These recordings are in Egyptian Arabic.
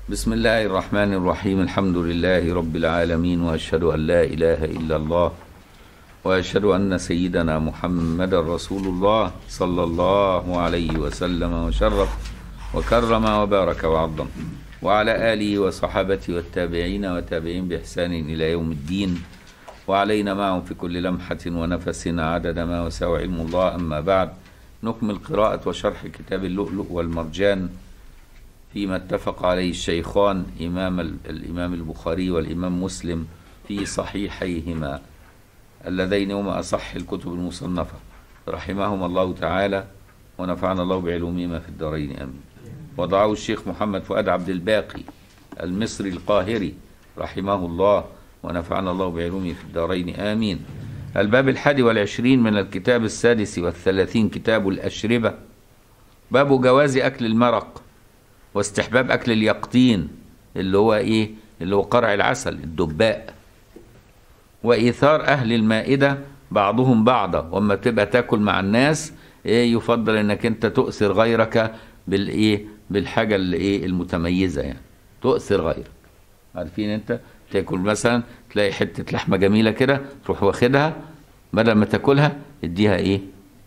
بسم الله الرحمن الرحيم الحمد لله رب العالمين واشهد ان لا اله الا الله واشهد ان سيدنا محمد رسول الله صلى الله عليه وسلم وشرف وكرم وبارك وعظم وعلى اله وصحابته والتابعين وتابعين باحسان الى يوم الدين وعلينا معهم في كل لمحه ونفس عدد ما وسع علم الله اما بعد نكمل قراءه وشرح كتاب اللؤلؤ والمرجان فيما اتفق عليه الشيخان إمام الإمام البخاري والإمام مسلم في صحيحيهما اللذين هما أصح الكتب المصنفة رحمهما الله تعالى ونفعنا الله بعلومهما في الدارين آمين وضعه الشيخ محمد فؤاد عبد الباقي المصري القاهري رحمه الله ونفعنا الله بعلومه في الدارين آمين الباب الحادي والعشرين من الكتاب السادس والثلاثين كتاب الأشربة باب جواز أكل المرق واستحباب اكل اليقطين اللي هو ايه اللي هو قرع العسل الدباء وايثار اهل المائده بعضهم بعضا واما تبقى تاكل مع الناس ايه يفضل انك انت تؤثر غيرك بالايه بالحاجه اللي ايه المتميزه يعني تؤثر غيرك عارفين انت تاكل مثلا تلاقي حته لحمه جميله كده تروح واخدها بدل ما تاكلها اديها ايه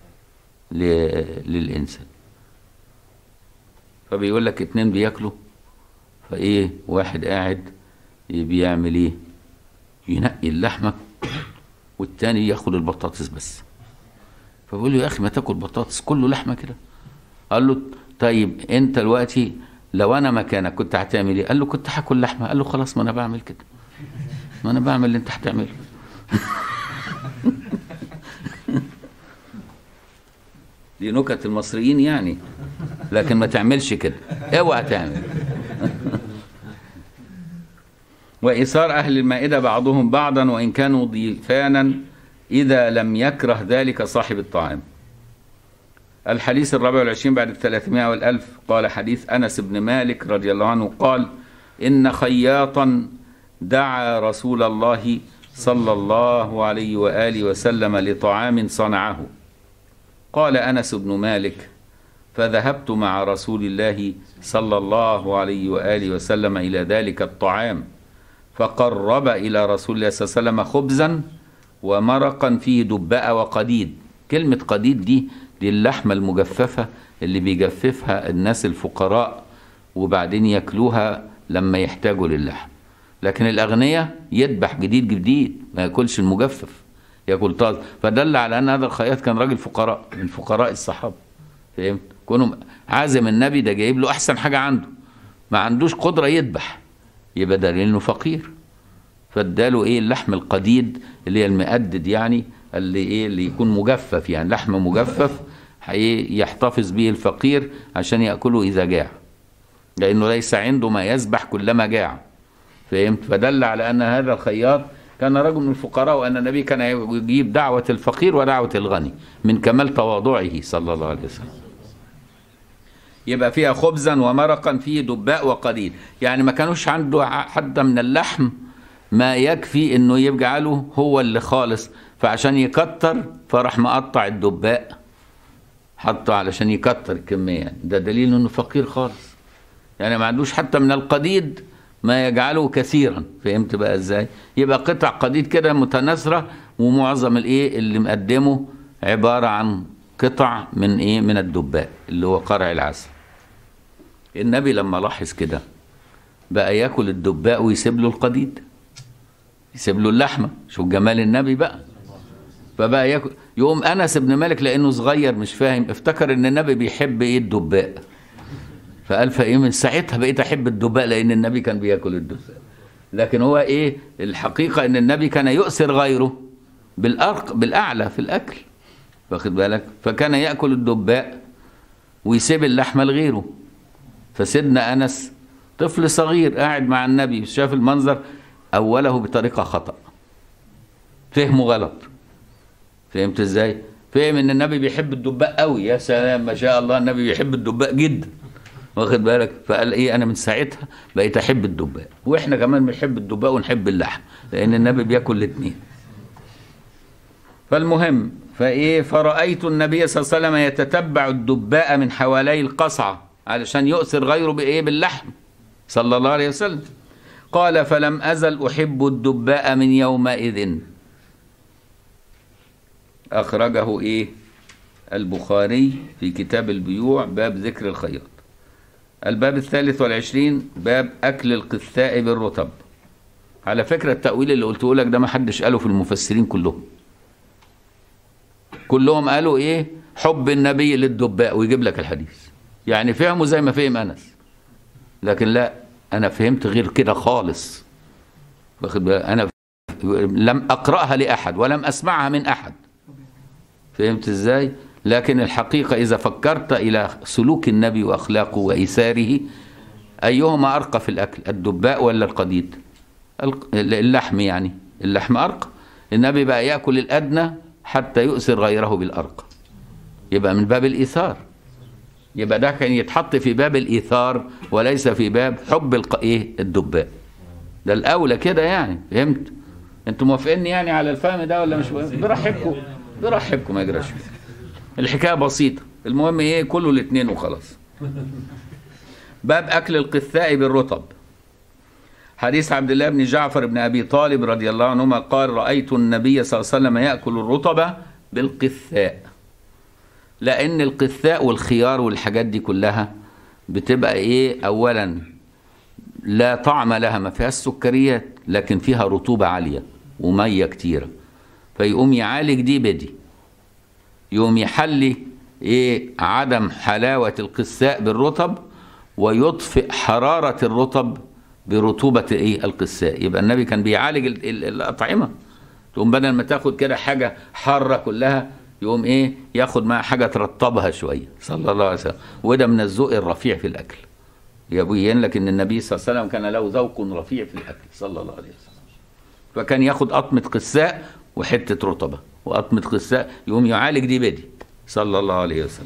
للانسان فبيقول لك اتنين بياكلوا فايه واحد قاعد بيعمل ايه ينقي اللحمه والتاني ياخد البطاطس بس فبيقول له يا اخي ما تاكل بطاطس كله لحمه كده قال له طيب انت دلوقتي لو انا مكانك كنت هتعمل ايه قال له كنت هاكل لحمه قال له خلاص ما انا بعمل كده ما انا بعمل اللي انت هتعمله دي نكت المصريين يعني لكن ما تعملش كده اوعى تعمل وإيثار أهل المائدة بعضهم بعضا وإن كانوا ضيفانا إذا لم يكره ذلك صاحب الطعام الحديث الرابع والعشرين بعد الثلاثمائة والألف قال حديث أنس بن مالك رضي الله عنه قال إن خياطا دعا رسول الله صلى الله عليه وآله وسلم لطعام صنعه قال أنس بن مالك فذهبت مع رسول الله صلى الله عليه وآله وسلم إلى ذلك الطعام فقرب إلى رسول الله صلى الله عليه وسلم خبزا ومرقا فيه دباء وقديد كلمة قديد دي دي اللحمة المجففة اللي بيجففها الناس الفقراء وبعدين ياكلوها لما يحتاجوا للحم لكن الأغنياء يذبح جديد جديد ما ياكلش المجفف ياكل طاز فدل على أن هذا الخياط كان راجل فقراء من فقراء الصحابة فهمت كونه عازم النبي ده جايب له احسن حاجه عنده ما عندوش قدره يذبح يبقى دليل انه فقير فاداله ايه اللحم القديد اللي هي المقدد يعني اللي ايه اللي يكون مجفف يعني لحم مجفف يحتفظ به الفقير عشان ياكله اذا جاع لانه ليس عنده ما يذبح كلما جاع فهمت فدل على ان هذا الخياط كان رجل من الفقراء وان النبي كان يجيب دعوه الفقير ودعوه الغني من كمال تواضعه صلى الله عليه وسلم يبقى فيها خبزا ومرقا فيه دباء وقديد يعني ما كانوش عنده حد من اللحم ما يكفي انه يجعله هو اللي خالص فعشان يكتر فراح مقطع الدباء حطه علشان يكتر الكميه يعني ده دليل انه فقير خالص يعني ما عندوش حتى من القديد ما يجعله كثيرا فهمت بقى ازاي يبقى قطع قديد كده متناثره ومعظم الايه اللي مقدمه عباره عن قطع من ايه من الدباء اللي هو قرع العسل النبي لما لاحظ كده بقى ياكل الدباء ويسيب له القديد يسيب له اللحمه شوف جمال النبي بقى فبقى ياكل يقوم انس بن مالك لانه صغير مش فاهم افتكر ان النبي بيحب ايه الدباء فقال فايه من ساعتها بقيت احب الدباء لان النبي كان بياكل الدباء لكن هو ايه الحقيقه ان النبي كان يؤثر غيره بالأرق بالاعلى في الاكل واخد بالك فكان ياكل الدباء ويسيب اللحمه لغيره فسيدنا انس طفل صغير قاعد مع النبي شاف المنظر اوله بطريقه خطا فهمه غلط فهمت ازاي فهم ان النبي بيحب الدباء قوي يا سلام ما شاء الله النبي بيحب الدباء جدا واخد بالك فقال ايه انا من ساعتها بقيت احب الدباء واحنا كمان بنحب الدباء ونحب اللحم لان النبي بياكل الاثنين فالمهم فايه فرأيت النبي صلى الله عليه وسلم يتتبع الدباء من حوالي القصعة علشان يؤثر غيره بايه باللحم صلى الله عليه وسلم قال فلم أزل أحب الدباء من يومئذ أخرجه إيه البخاري في كتاب البيوع باب ذكر الخيرات الباب الثالث والعشرين باب أكل القثاء بالرطب على فكرة التأويل اللي قلته لك ده ما حدش قاله في المفسرين كلهم كلهم قالوا إيه حب النبي للدباء ويجيب لك الحديث يعني فهموا زي ما فهم أنس لكن لا أنا فهمت غير كده خالص واخد بالك أنا لم أقرأها لأحد ولم أسمعها من أحد فهمت إزاي لكن الحقيقة إذا فكرت إلى سلوك النبي وأخلاقه وإيثاره أيهما أرقى في الأكل الدباء ولا القديد اللحم يعني اللحم أرقى النبي بقى يأكل الأدنى حتى يؤثر غيره بالأرقى يبقى من باب الإيثار يبقى ده كان يتحط في باب الإيثار وليس في باب حب الق... إيه الدباء ده الأولى كده يعني فهمت انتوا موافقيني يعني على الفهم ده ولا مش برحبكم برحبكم ما يجراش الحكايه بسيطه المهم ايه كله الاثنين وخلاص باب اكل القثاء بالرطب حديث عبد الله بن جعفر بن ابي طالب رضي الله عنهما قال رايت النبي صلى الله عليه وسلم ياكل الرطب بالقثاء لان القثاء والخيار والحاجات دي كلها بتبقى ايه اولا لا طعم لها ما فيهاش سكريات لكن فيها رطوبه عاليه وميه كتيره فيقوم يعالج دي بدي يقوم يحلي ايه عدم حلاوه القثاء بالرطب ويطفئ حراره الرطب برطوبه ايه القثاء يبقى النبي كان بيعالج ال- ال- الاطعمه تقوم بدل ما تاخد كده حاجه حاره كلها يقوم ايه ياخد معاها حاجه ترطبها شويه صلى الله عليه وسلم وده من الذوق الرفيع في الاكل يبين لك ان النبي صلى الله عليه وسلم كان له ذوق رفيع في الاكل صلى الله عليه وسلم فكان ياخد قطمه قثاء وحته رطبه وقطمه قثاء يقوم يعالج دي بدي صلى الله عليه وسلم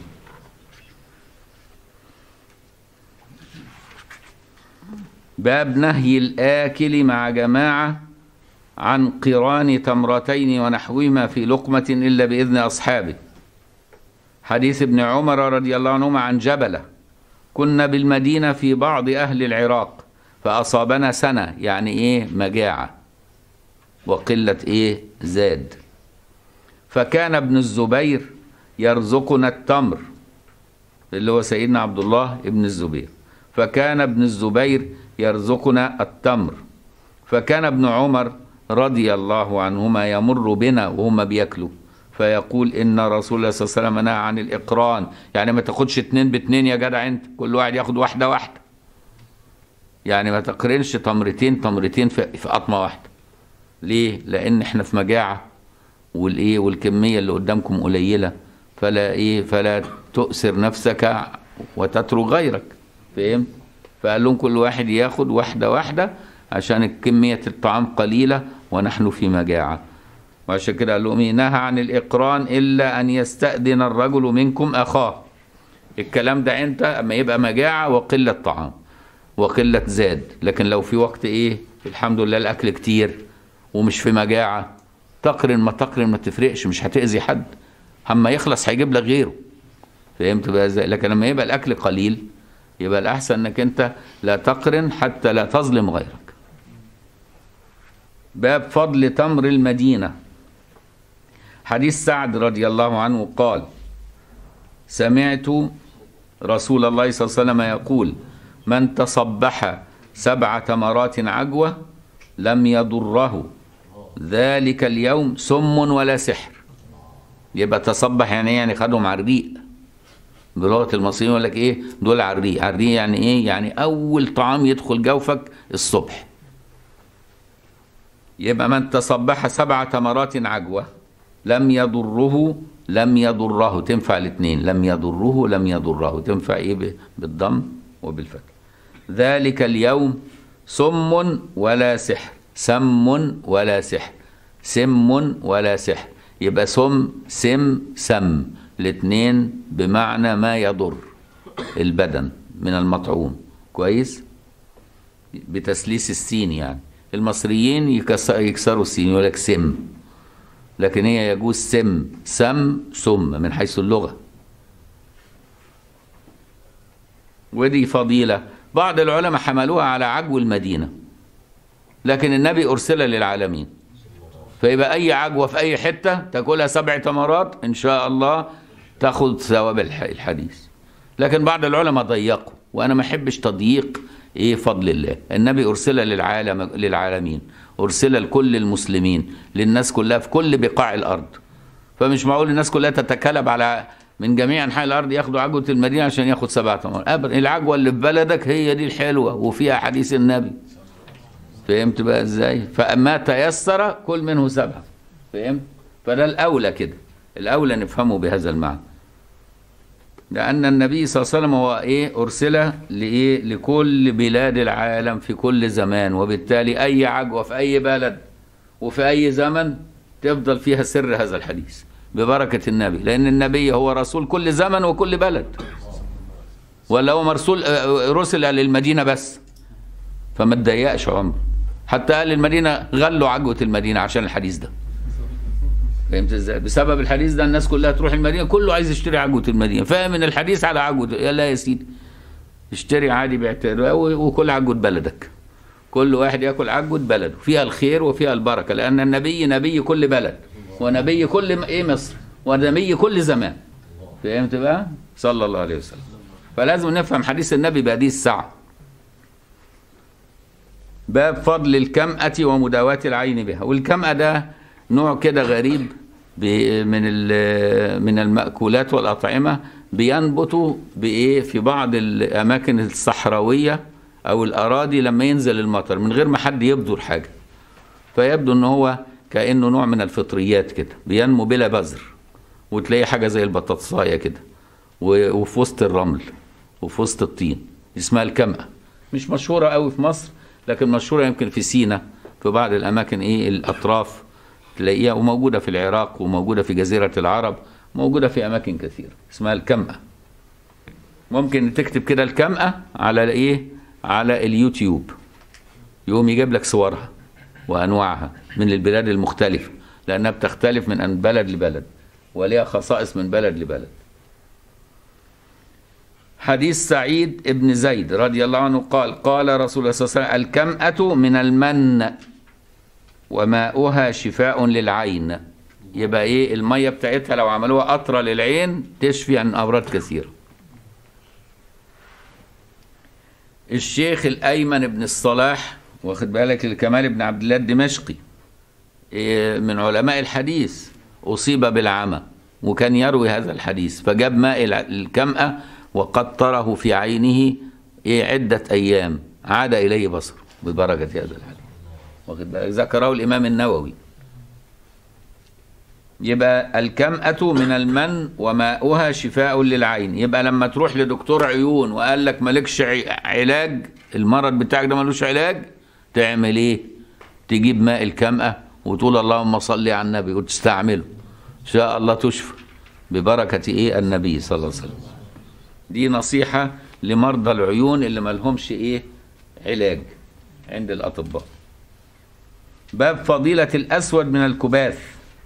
باب نهي الآكل مع جماعة عن قران تمرتين ونحوهما في لقمة إلا بإذن أصحابه حديث ابن عمر رضي الله عنهما عن جبلة كنا بالمدينة في بعض أهل العراق فأصابنا سنة يعني إيه مجاعة وقلة إيه زاد فكان ابن الزبير يرزقنا التمر اللي هو سيدنا عبد الله ابن الزبير فكان ابن الزبير يرزقنا التمر فكان ابن عمر رضي الله عنهما يمر بنا وهما بياكلوا فيقول ان رسول الله صلى الله عليه وسلم نهى عن الاقران يعني ما تاخدش اتنين باتنين يا جدع انت كل واحد ياخد واحده واحده يعني ما تقرنش تمرتين تمرتين في في قطمه واحده ليه لان احنا في مجاعه والايه والكميه اللي قدامكم قليله فلا ايه فلا تؤثر نفسك وتترك غيرك فهمت فقال لهم كل واحد ياخد واحده واحده عشان كميه الطعام قليله ونحن في مجاعه وعشان كده قال لهم إيه؟ نهى عن الاقران الا ان يستاذن الرجل منكم اخاه الكلام ده انت اما يبقى مجاعه وقله طعام وقله زاد لكن لو في وقت ايه الحمد لله الاكل كتير ومش في مجاعه تقرن ما تقرن ما تفرقش مش هتاذي حد اما يخلص هيجيب لك غيره فهمت بقى ازاي لكن لما يبقى الاكل قليل يبقى الاحسن انك انت لا تقرن حتى لا تظلم غيرك باب فضل تمر المدينه حديث سعد رضي الله عنه قال سمعت رسول الله صلى الله عليه وسلم يقول من تصبح سبع تمرات عجوه لم يضره ذلك اليوم سم ولا سحر يبقى تصبح يعني إيه؟ يعني خدهم على الريق بلغه المصريين يقول لك ايه دول على الريق على الريق يعني ايه يعني اول طعام يدخل جوفك الصبح يبقى من تصبح سبع تمرات عجوه لم يضره لم يضره تنفع الاثنين لم يضره لم يضره تنفع ايه ب- بالضم وبالفتح ذلك اليوم سم ولا سحر سم ولا سحر سم ولا سحر يبقى سم سم سم الاثنين بمعنى ما يضر البدن من المطعوم كويس بتسليس السين يعني المصريين يكس- يكسروا السين يقول لك سم لكن هي يجوز سم سم سم من حيث اللغة ودي فضيلة بعض العلماء حملوها على عجو المدينة لكن النبي أرسل للعالمين فيبقى أي عجوة في أي حتة تاكلها سبع تمرات إن شاء الله تاخد ثواب الح- الحديث لكن بعض العلماء ضيقوا وأنا ما أحبش تضييق إيه فضل الله النبي أرسل للعالم للعالمين أرسل لكل المسلمين للناس كلها في كل بقاع الأرض فمش معقول الناس كلها تتكلب على من جميع انحاء الارض ياخدوا عجوه المدينه عشان ياخد سبعة تمر ابدا العجوه اللي في بلدك هي دي الحلوه وفيها حديث النبي فهمت بقى ازاي فما تيسر كل منه سبعه فهمت فده الاولى كده الاولى نفهمه بهذا المعنى لان النبي صلى الله عليه وسلم هو ايه ارسل لايه لكل بلاد العالم في كل زمان وبالتالي اي عجوه في اي بلد وفي اي زمن تفضل فيها سر هذا الحديث ببركه النبي لان النبي هو رسول كل زمن وكل بلد ولا هو مرسول آه، رسل للمدينه بس فما تضيقش عمر حتى اهل المدينه غلوا عجوه المدينه عشان الحديث ده فهمت ازاي بسبب الحديث ده الناس كلها تروح المدينه كله عايز يشتري عجوه المدينه فاهم ان الحديث على عجوه يا لا يا سيدي اشتري عادي باعتبار وكل عجوه بلدك كل واحد ياكل عجوه بلده فيها الخير وفيها البركه لان النبي نبي كل بلد ونبي كل م- ايه مصر ونبي كل زمان فهمت بقى صلى الله عليه وسلم فلازم نفهم حديث النبي بهذه الساعه باب فضل الكمأة ومداواة العين بها والكمأة ده نوع كده غريب ب- من ال- من المأكولات والأطعمة بينبت بإيه في بعض الأماكن الصحراوية أو الأراضي لما ينزل المطر من غير ما حد يبذر حاجة فيبدو ان هو كانه نوع من الفطريات كده بينمو بلا بذر وتلاقي حاجه زي البطاطسايه كده و- وفي وسط الرمل وفي وسط الطين اسمها الكمأة مش مشهوره قوي في مصر لكن مشهوره يمكن في سينا في بعض الاماكن ايه الاطراف تلاقيها وموجوده في العراق وموجوده في جزيره العرب موجوده في اماكن كثيره اسمها الكمأة ممكن تكتب كده الكمأة على ايه على اليوتيوب يقوم يجيب لك صورها وانواعها من البلاد المختلفه لانها بتختلف من بلد لبلد وليها خصائص من بلد لبلد حديث سعيد ابن زيد رضي الله عنه قال قال رسول الله صلى الله عليه وسلم الكمأة من المن وماؤها شفاء للعين يبقى ايه الميه بتاعتها لو عملوها قطره للعين تشفي عن امراض كثيره الشيخ الايمن بن الصلاح واخد بالك الكمال بن عبد الله الدمشقي إيه، من علماء الحديث اصيب بالعمى وكان يروي هذا الحديث فجاب ماء الع- الكمأة وقطره في عينه إيه عدة أيام عاد إليه بصره ببركة هذا الحديث واخد بالك ذكره الإمام النووي يبقى الكمأة من المن وماؤها شفاء للعين يبقى لما تروح لدكتور عيون وقال لك مالكش عي- علاج المرض بتاعك ده ملوش علاج تعمل ايه تجيب ماء الكمأة وتقول اللهم صل على النبي وتستعمله ان شاء الله تشفى ببركة ايه النبي صلى الله عليه وسلم دي نصيحة لمرضى العيون اللي ملهمش ايه علاج عند الأطباء باب فضيلة الأسود من الكباث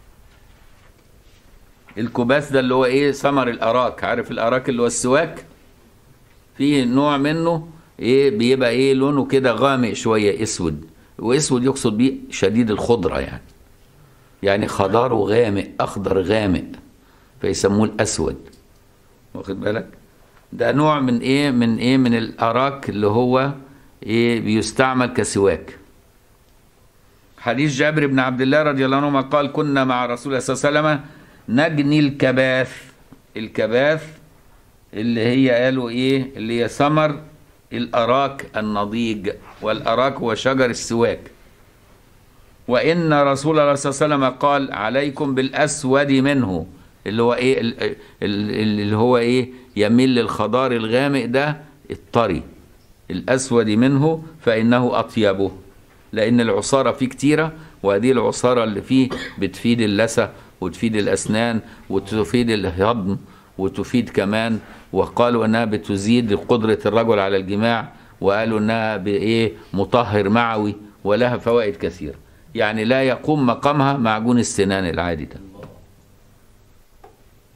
الكباث ده اللي هو ايه ثمر الأراك عارف الأراك اللي هو السواك فيه نوع منه ايه بيبقى ايه لونه كده غامق شوية اسود واسود يقصد بيه شديد الخضرة يعني يعني خضاره غامق اخضر غامق فيسموه الاسود واخد بالك ده نوع من ايه من ايه من الاراك اللي هو ايه بيستعمل كسواك حديث جابر بن عبد الله رضي الله عنهما قال كنا مع رسول الله صلى الله عليه وسلم نجني الكباث الكباث اللي هي قالوا ايه اللي هي ثمر الاراك النضيج والاراك هو شجر السواك وان رسول الله صلى الله عليه وسلم قال عليكم بالاسود منه اللي هو ايه ال- ال- اللي هو ايه يميل للخضار الغامق ده الطري الاسود منه فانه اطيبه لان العصاره فيه كتيره وهذه العصاره اللي فيه بتفيد اللثه وتفيد الاسنان وتفيد الهضم وتفيد كمان وقالوا انها بتزيد قدره الرجل على الجماع وقالوا انها بايه مطهر معوي ولها فوائد كثيره يعني لا يقوم مقامها معجون السنان العادي ده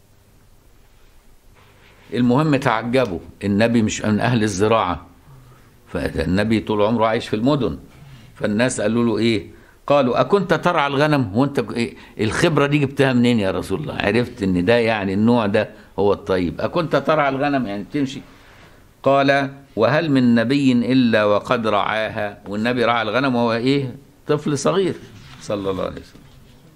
المهم تعجبوا النبي مش من اهل الزراعه فالنبي طول عمره عايش في المدن فالناس قالوا له ايه قالوا أكنت ترعى الغنم وانت إيه الخبرة دي جبتها منين يا رسول الله عرفت ان ده يعني النوع ده هو الطيب أكنت ترعى الغنم يعني تمشي قال وهل من نبي إلا وقد رعاها والنبي رعى الغنم وهو إيه طفل صغير صلى الله عليه وسلم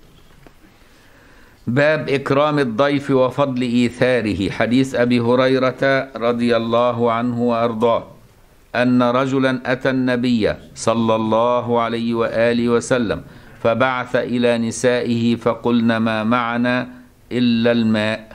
باب إكرام الضيف وفضل إيثاره حديث أبي هريرة رضي الله عنه وأرضاه أن رجلا أتى النبي صلى الله عليه وآله وسلم فبعث إلى نسائه فقلن ما معنا إلا الماء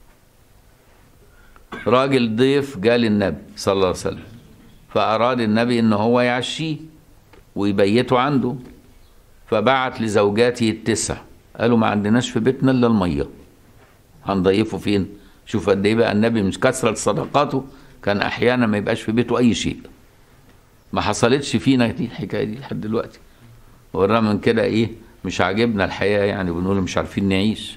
راجل ضيف جال النبي صلى الله عليه وسلم فأراد النبي إن هو يعشيه ويبيته عنده فبعت لزوجاته التسع قالوا ما عندناش في بيتنا إلا المية هنضيفه فين شوف قد إيه بقى النبي من كثرة صدقاته كان أحيانا ما يبقاش في بيته أي شيء ما حصلتش فينا دي الحكاية دي لحد دلوقتي ورغم من كده إيه مش عاجبنا الحياة يعني بنقول مش عارفين نعيش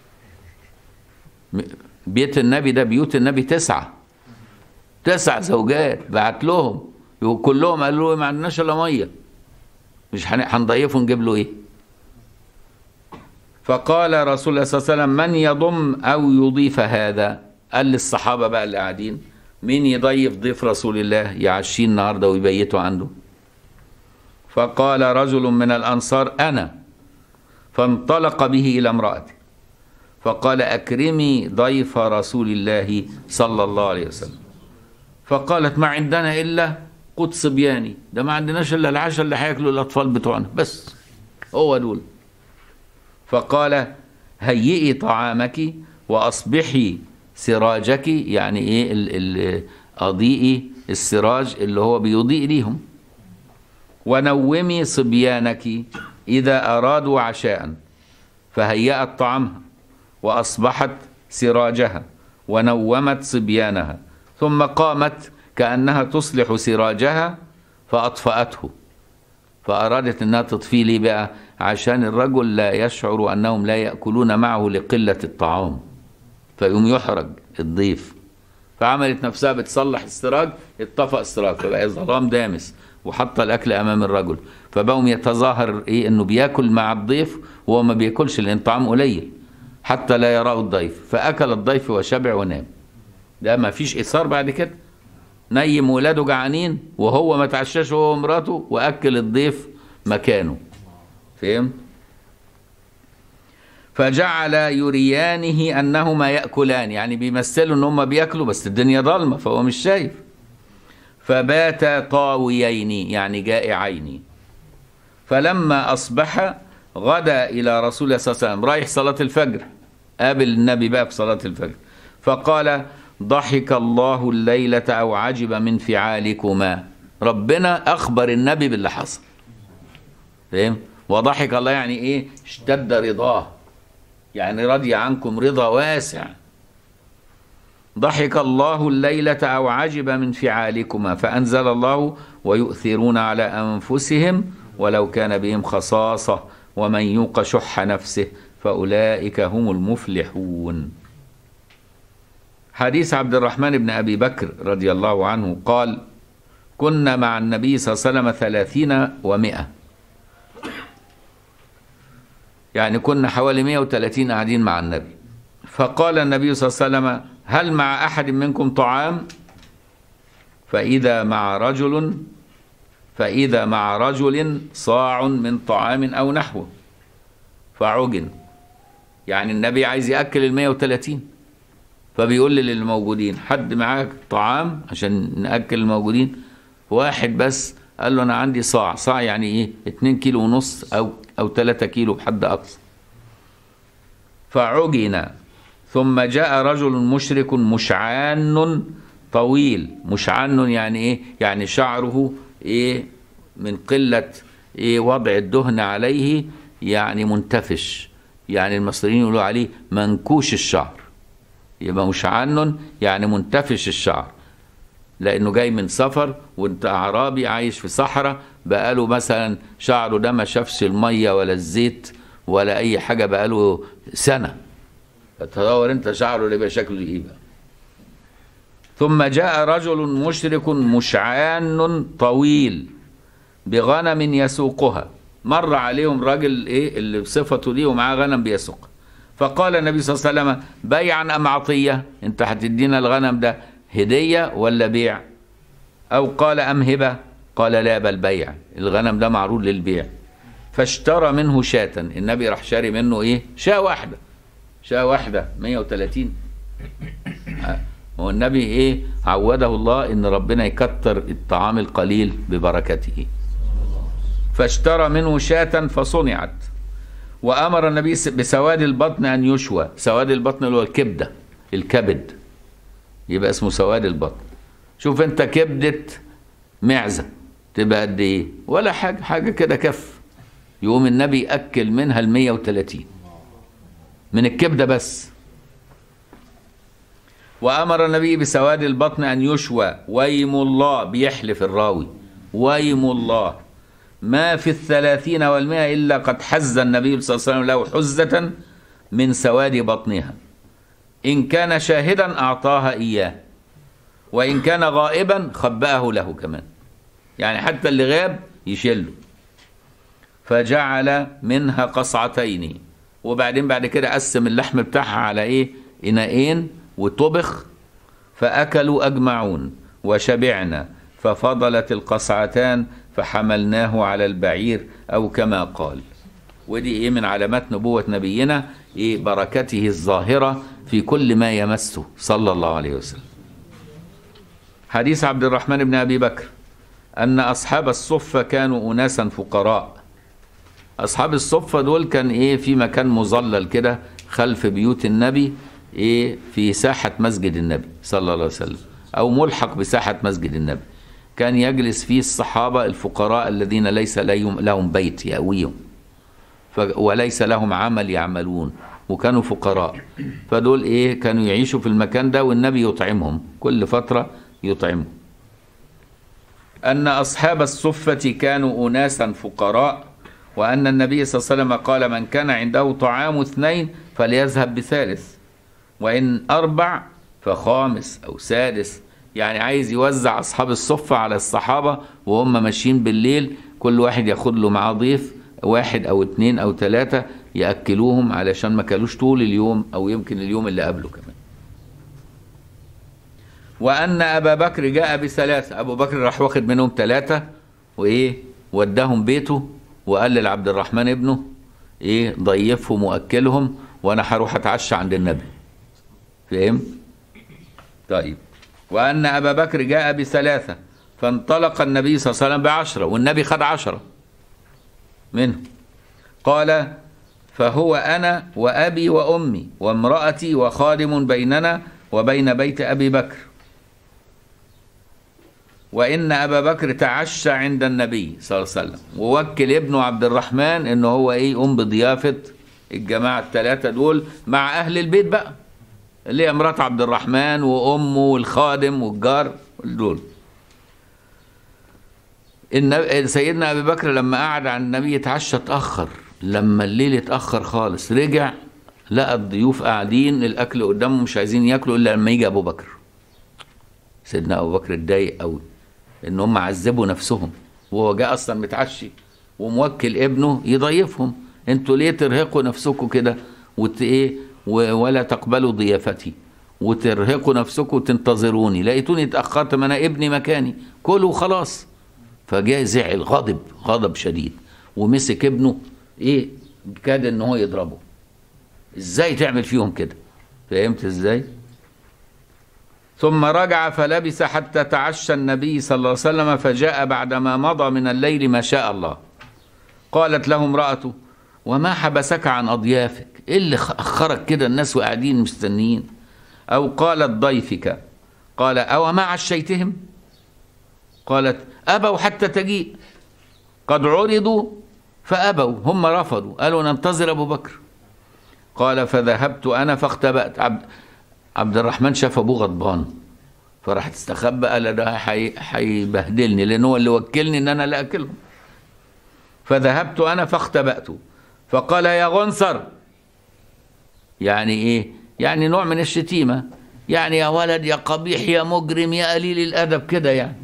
بيت النبي ده بيوت النبي تسعة تسع زوجات بعت لهم وكلهم قالوا له ما عندناش الا ميه مش هنضيفه نجيب له ايه فقال رسول الله صلى الله عليه وسلم من يضم او يضيف هذا قال للصحابه بقى اللي قاعدين مين يضيف ضيف رسول الله يعشيه النهارده ويبيته عنده فقال رجل من الانصار انا فانطلق به الى امراته فقال أكرمي ضيف رسول الله صلى الله عليه وسلم فقالت ما عندنا إلا قوت صبياني ده ما عندناش إلا العشاء اللي هياكلوا الأطفال بتوعنا بس هو دول فقال هيئي طعامك وأصبحي سراجك يعني إيه ال ال أضيئي السراج اللي هو بيضيء ليهم ونومي صبيانك إذا أرادوا عشاء فهيأت طعامها وأصبحت سراجها ونومت صبيانها ثم قامت كأنها تصلح سراجها فأطفأته فأرادت أنها تطفيه ليه بقى عشان الرجل لا يشعر أنهم لا يأكلون معه لقلة الطعام فيقوم يحرج الضيف فعملت نفسها بتصلح السراج اتطفأ السراج فبقى ظلام دامس وحط الأكل أمام الرجل فبقوا يتظاهر إيه إنه بياكل مع الضيف وهو ما بياكلش لأن طعام قليل حتى لا يراه الضيف فأكل الضيف وشبع ونام ده ما فيش إثار بعد كده نيم ولاده جعانين وهو ما تعشاش هو ومراته وأكل الضيف مكانه فهم فجعل يريانه أنهما يأكلان يعني بيمثلوا أن هما بيأكلوا بس الدنيا ضلمة فهو مش شايف فبات طاويين يعني جائعين فلما أصبح غدا إلى رسول الله صلى الله عليه وسلم رايح صلاة الفجر قابل النبي بقى في صلاة الفجر فقال ضحك الله الليلة أو عجب من فعالكما ربنا أخبر النبي باللي حصل فاهم وضحك الله يعني إيه اشتد رضاه يعني رضي عنكم رضا واسع ضحك الله الليلة أو عجب من فعالكما فأنزل الله ويؤثرون على أنفسهم ولو كان بهم خصاصة ومن يوق شح نفسه فأولئك هم المفلحون حديث عبد الرحمن بن أبي بكر رضي الله عنه قال كنا مع النبي صلى الله عليه وسلم ثلاثين ومائة يعني كنا حوالي 130 قاعدين مع النبي فقال النبي صلى الله عليه وسلم هل مع أحد منكم طعام فإذا مع رجل فإذا مع رجل صاع من طعام أو نحوه فعجن يعني النبي عايز يأكل ال 130 فبيقول لي للموجودين حد معاك طعام عشان نأكل الموجودين واحد بس قال له أنا عندي صاع صاع يعني إيه 2 كيلو ونص أو أو 3 كيلو بحد أقصى فعجن ثم جاء رجل مشرك مشعان طويل مشعان يعني ايه يعني شعره ايه من قلة ايه وضع الدهن عليه يعني منتفش يعني المصريين يقولوا عليه منكوش الشعر يبقى مشعان يعني منتفش الشعر لانه جاي من سفر وانت اعرابي عايش في صحراء بقاله مثلا شعره ده ما شافش الميه ولا الزيت ولا اي حاجه بقاله سنه تصور انت شعره اللي يبقى شكله ايه بقى ثم جاء رجل مشرك مشعان طويل بغنم يسوقها مر عليهم راجل ايه اللي بصفته دي ومعاه غنم بيسوق فقال النبي صلى الله عليه وسلم بيعا ام عطيه انت هتدينا الغنم ده هديه ولا بيع او قال ام هبه قال لا بل بيع الغنم ده معروض للبيع فاشترى منه شاة النبي راح شاري منه ايه شاة واحدة شاة واحدة 130 هو النبي ايه عوده الله ان ربنا يكتر الطعام القليل ببركته فاشترى منه شاة فصنعت وامر النبي بسواد البطن ان يشوى سواد البطن اللي هو الكبده الكبد يبقى اسمه سواد البطن شوف انت كبده معزه تبقى قد ايه ولا حاجه حاجه كده كف يقوم النبي ياكل منها ال 130 من الكبده بس وامر النبي بسواد البطن ان يشوى ويم الله بيحلف الراوي ويم الله ما في الثلاثين والمئة إلا قد حز النبي صلى الله عليه وسلم له حزة من سواد بطنها إن كان شاهدا أعطاها إياه وإن كان غائبا خبأه له كمان يعني حتى اللي غاب يشيله فجعل منها قصعتين وبعدين بعد كده قسم اللحم بتاعها على ايه اناءين وطبخ فاكلوا اجمعون وشبعنا ففضلت القصعتان فحملناه على البعير او كما قال ودي ايه من علامات نبوة نبينا ايه بركته الظاهرة في كل ما يمسه صلى الله عليه وسلم حديث عبد الرحمن بن ابي بكر ان اصحاب الصفة كانوا اناسا فقراء اصحاب الصفة دول كان ايه في مكان مظلل كده خلف بيوت النبي ايه في ساحة مسجد النبي صلى الله عليه وسلم او ملحق بساحة مسجد النبي كان يجلس فيه الصحابة الفقراء الذين ليس لهم لهم بيت يأويهم وليس لهم عمل يعملون وكانوا فقراء فدول ايه كانوا يعيشوا في المكان ده والنبي يطعمهم كل فترة يطعمهم أن أصحاب الصفة كانوا أناسا فقراء وأن النبي صلى الله عليه وسلم قال من كان عنده طعام اثنين فليذهب بثالث وإن أربع فخامس أو سادس يعني عايز يوزع أصحاب الصفة على الصحابة وهم ماشيين بالليل كل واحد ياخد له معاه ضيف واحد أو اتنين أو تلاتة يأكلوهم علشان ما كلوش طول اليوم أو يمكن اليوم اللي قبله كمان وأن أبا بكر جاء بثلاثة أبو بكر راح واخد منهم ثلاثة وإيه وداهم بيته وقال لعبد الرحمن ابنه إيه ضيفهم وأكلهم وأنا هروح أتعشى عند النبي فهم؟ طيب وأن أبا بكر جاء بثلاثة فانطلق النبي صلى الله عليه وسلم بعشرة والنبي خد عشرة منهم قال فهو أنا وأبي وأمي وامرأتي وخادم بيننا وبين بيت أبي بكر وإن أبا بكر تعشى عند النبي صلى الله عليه وسلم ووكل ابنه عبد الرحمن إنه هو إيه يقوم بضيافة الجماعة الثلاثة دول مع أهل البيت بقى اللي هي مرات عبد الرحمن وأمه والخادم والجار دول النبي سيدنا أبي بكر لما قعد عند النبي يتعشى اتأخر لما الليل اتأخر خالص رجع لقى الضيوف قاعدين الأكل قدامهم مش عايزين ياكلوا إلا لما يجي أبو بكر سيدنا أبو بكر اتضايق قوي إن هم عذبوا نفسهم وهو جاء أصلا متعشي وموكل ابنه يضيفهم انتوا ليه ترهقوا نفسكم كده وت ايه ولا تقبلوا ضيافتي وترهقوا نفسكم وتنتظروني لقيتوني اتاخرت ما انا ابني مكاني كلوا خلاص فجاء زعل غضب غضب شديد ومسك ابنه ايه كاد ان هو يضربه ازاي تعمل فيهم كده فهمت ازاي ثم رجع فلبس حتى تعشى النبي صلى الله عليه وسلم فجاء بعدما مضى من الليل ما شاء الله قالت له امرأته وما حبسك عن أضيافك إيه اللي أخرك كده الناس وقاعدين مستنيين أو قالت ضيفك قال أو ما عشيتهم قالت أبوا حتى تجيء قد عرضوا فأبوا هم رفضوا قالوا ننتظر أبو بكر قال فذهبت أنا فاختبأت عبد, عبد الرحمن شاف أبوه غضبان فراح تستخبى قال ده هيبهدلني لأن هو اللي وكلني إن أنا لا أكلهم فذهبت أنا فاختبأت فقال يا غنصر يعني إيه يعني نوع من الشتيمة يعني يا ولد يا قبيح يا مجرم يا قليل الادب كده يعني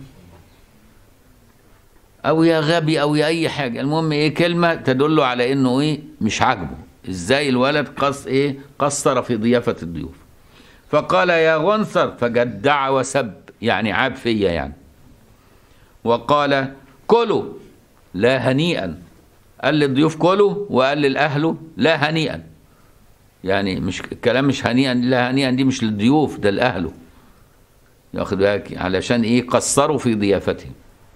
او يا غبي او يا اي حاجه المهم ايه كلمه تدل على انه ايه مش عاجبه ازاي الولد قص ايه قصر في ضيافه الضيوف فقال يا غنثر فجدع وسب يعني عاب فيا يعني وقال كلوا لا هنيئا قال للضيوف كلوا وقال للاهله لا هنيئا يعني مش الكلام مش هنيئا لا هنيئا دي مش للضيوف ده لاهله ياخد بالك علشان ايه قصروا في ضيافتهم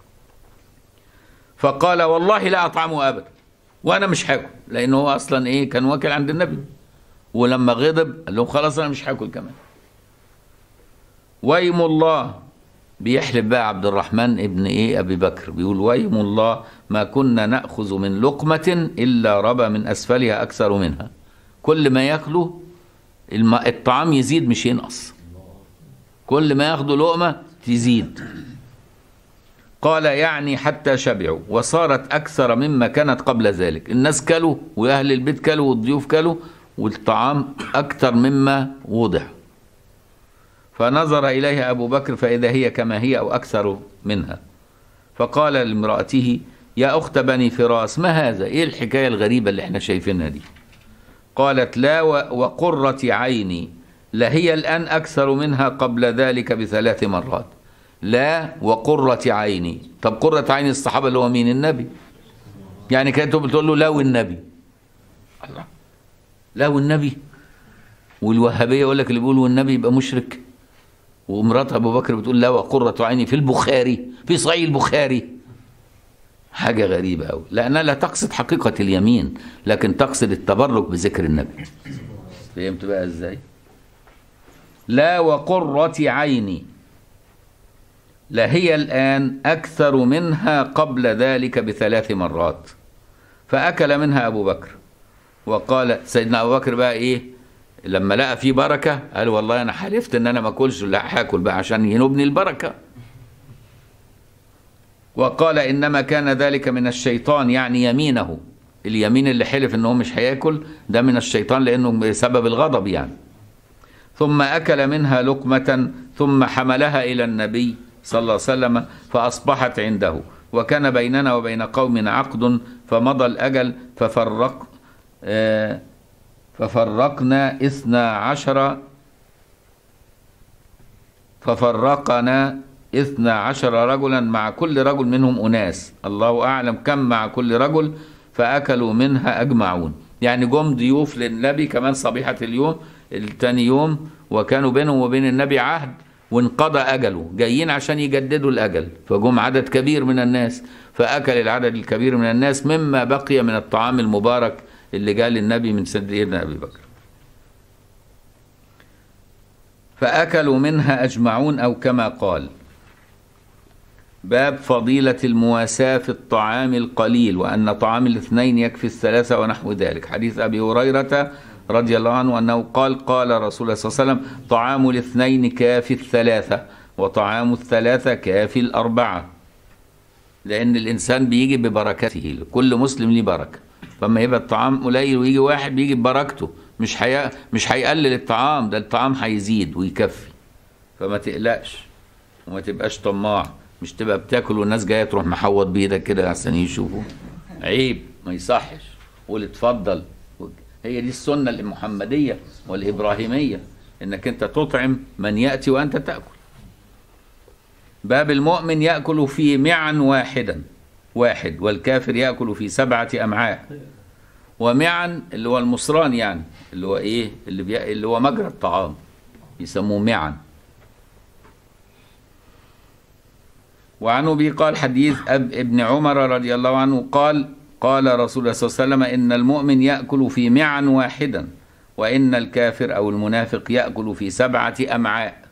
فقال والله لا اطعمه ابدا وانا مش هاكل لان هو اصلا ايه كان واكل عند النبي ولما غضب قال لهم خلاص انا مش هاكل كمان ويم الله بيحلف بقى عبد الرحمن ابن ايه ابي بكر بيقول ويم الله ما كنا ناخذ من لقمه الا ربى من اسفلها اكثر منها كل ما ياكله الم- الطعام يزيد مش ينقص كل ما ياخدوا لقمه تزيد قال يعني حتى شبعوا وصارت أكثر مما كانت قبل ذلك الناس كلوا وأهل البيت كلوا والضيوف كلوا والطعام أكثر مما وضع فنظر إليها أبو بكر فإذا هي كما هي أو أكثر منها فقال لامرأته يا أخت بني فراس ما هذا إيه الحكاية الغريبة اللي احنا شايفينها دي قالت لا و- وقرة عيني لهي الآن أكثر منها قبل ذلك بثلاث مرات لا وقرة عيني طب قرة عين الصحابة اللي هو مين النبي يعني كانت بتقول له لا والنبي الله لا والنبي والوهابية يقول لك اللي بيقول والنبي يبقى مشرك ومرات أبو بكر بتقول لا وقرة عيني في البخاري في صحيح البخاري حاجة غريبة أوي لأنها لا تقصد حقيقة اليمين لكن تقصد التبرك بذكر النبي فهمت بقى ازاي لا وقرة عيني لهي الآن أكثر منها قبل ذلك بثلاث مرات فأكل منها أبو بكر وقال سيدنا أبو بكر بقى إيه لما لقى فيه بركة قال والله أنا حلفت إن أنا ما أكلش لا هاكل بقى عشان ينوبني البركة وقال إنما كان ذلك من الشيطان يعني يمينه اليمين اللي حلف إنه مش هياكل ده من الشيطان لأنه بسبب الغضب يعني ثم أكل منها لقمة ثم حملها إلى النبي صلى الله عليه وسلم فأصبحت عنده وكان بيننا وبين قوم عقد فمضى الأجل ففرق آه، ففرقنا اثنا عشر ففرقنا اثنا عشر رجلا مع كل رجل منهم أناس الله أعلم كم مع كل رجل فأكلوا منها أجمعون يعني جم ضيوف للنبي كمان صبيحة اليوم التاني يوم وكانوا بينهم وبين النبي عهد وانقضى أجله جايين عشان يجددوا الأجل فجم عدد كبير من الناس فأكل العدد الكبير من الناس مما بقي من الطعام المبارك اللي جاء للنبي من سيدنا أبي بكر فأكلوا منها أجمعون أو كما قال باب فضيلة المواساة في الطعام القليل وأن طعام الاثنين يكفي الثلاثة ونحو ذلك حديث أبي هريرة رضي الله عنه أنه قال قال رسول الله صلى الله عليه وسلم طعام الاثنين كافي الثلاثة وطعام الثلاثة كافي الأربعة لأن الإنسان بيجي ببركته كل مسلم ليه بركة فما يبقى الطعام قليل ويجي واحد بيجي ببركته مش حي... مش هيقلل الطعام ده الطعام هيزيد ويكفي فما تقلقش وما تبقاش طماع مش تبقى بتاكل والناس جايه تروح محوط بايدك كده عشان يشوفوا عيب ما يصحش قول اتفضل هي دي السنه المحمديه والابراهيميه انك انت تطعم من ياتي وانت تاكل باب المؤمن ياكل في معا واحدا واحد والكافر ياكل في سبعه امعاء ومعا اللي هو المصران يعني اللي هو ايه اللي بي... اللي هو مجرى الطعام يسموه معا وعن ابي قال حديث أب ابن عمر رضي الله عنه قال قال رسول الله صلى الله عليه وسلم ان المؤمن ياكل في معا واحدا وان الكافر او المنافق ياكل في سبعه امعاء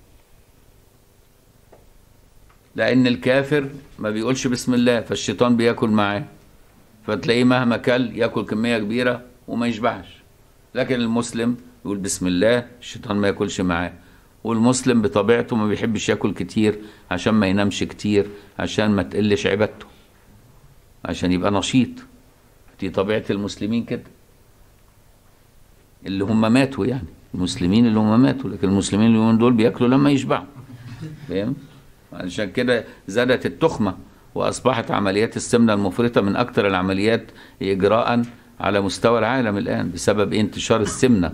لان الكافر ما بيقولش بسم الله فالشيطان بياكل معاه فتلاقيه مهما كل ياكل كميه كبيره وما يشبعش لكن المسلم يقول بسم الله الشيطان ما ياكلش معاه والمسلم بطبيعته ما بيحبش ياكل كتير عشان ما ينامش كتير عشان ما تقلش عبادته عشان يبقى نشيط دي طبيعة المسلمين كده اللي هم ماتوا يعني المسلمين اللي هم ماتوا لكن المسلمين اللي هم دول بياكلوا لما يشبعوا فاهم عشان كده زادت التخمة وأصبحت عمليات السمنة المفرطة من أكثر العمليات إجراء على مستوى العالم الآن بسبب انتشار السمنة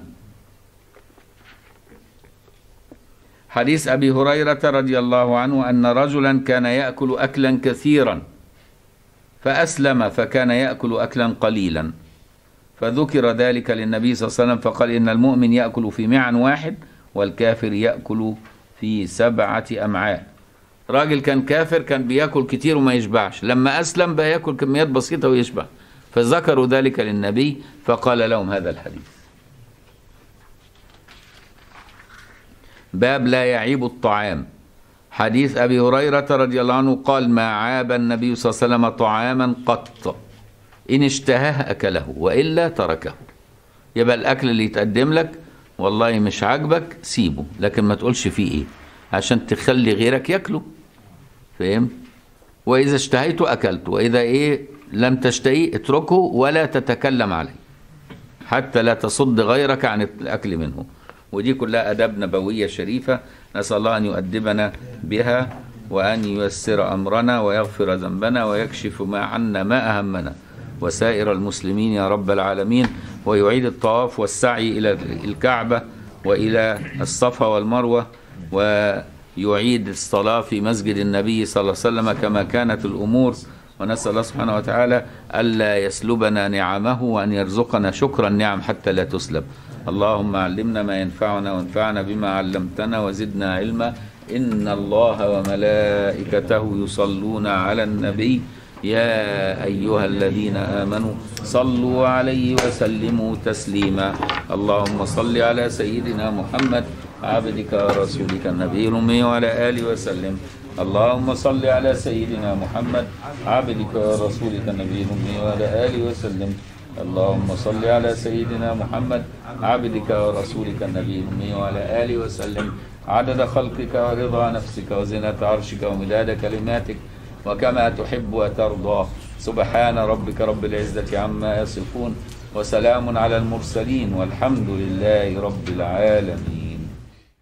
حديث أبي هريرة رضي الله عنه أن رجلا كان يأكل أكلا كثيرا فأسلم فكان يأكل أكلا قليلا فذكر ذلك للنبي صلى الله عليه وسلم فقال إن المؤمن يأكل في معا واحد والكافر يأكل في سبعة أمعاء راجل كان كافر كان بياكل كتير وما يشبعش لما أسلم بقى ياكل كميات بسيطة ويشبع فذكروا ذلك للنبي فقال لهم هذا الحديث باب لا يعيب الطعام حديث أبي هريرة رضي الله عنه قال ما عاب النبي صلى الله عليه وسلم طعاما قط إن اشتهاه أكله وإلا تركه يبقى الأكل اللي يتقدم لك والله مش عاجبك سيبه لكن ما تقولش فيه إيه عشان تخلي غيرك ياكله فاهم وإذا اشتهيته أكلته وإذا إيه لم تشتهيه اتركه ولا تتكلم عليه حتى لا تصد غيرك عن الأكل منه ودي كلها أداب نبوية شريفة نسأل الله أن يؤدبنا بها وأن ييسر أمرنا ويغفر ذنبنا ويكشف ما عنا ما أهمنا وسائر المسلمين يا رب العالمين ويعيد الطواف والسعي إلى الكعبة وإلى الصفا والمروة ويعيد الصلاة في مسجد النبي صلى الله عليه وسلم كما كانت الأمور ونسأل الله سبحانه وتعالى ألا يسلبنا نعمه وأن يرزقنا شكر النعم حتى لا تسلب اللهم علمنا ما ينفعنا وانفعنا بما علمتنا وزدنا علما إن الله وملائكته يصلون على النبي يا أيها الذين آمنوا صلوا عليه وسلموا تسليما اللهم صل على سيدنا محمد عبدك ورسولك النبي الأمي وعلى آله وسلم اللهم صل على سيدنا محمد عبدك ورسولك النبي الأمي وعلى آله وسلم اللهم صل على سيدنا محمد عبدك ورسولك النبي الأمي وعلى آله وسلم عدد خلقك ورضا نفسك وزنة عرشك ومداد كلماتك وكما تحب وترضى سبحان ربك رب العزة عما يصفون وسلام على المرسلين والحمد لله رب العالمين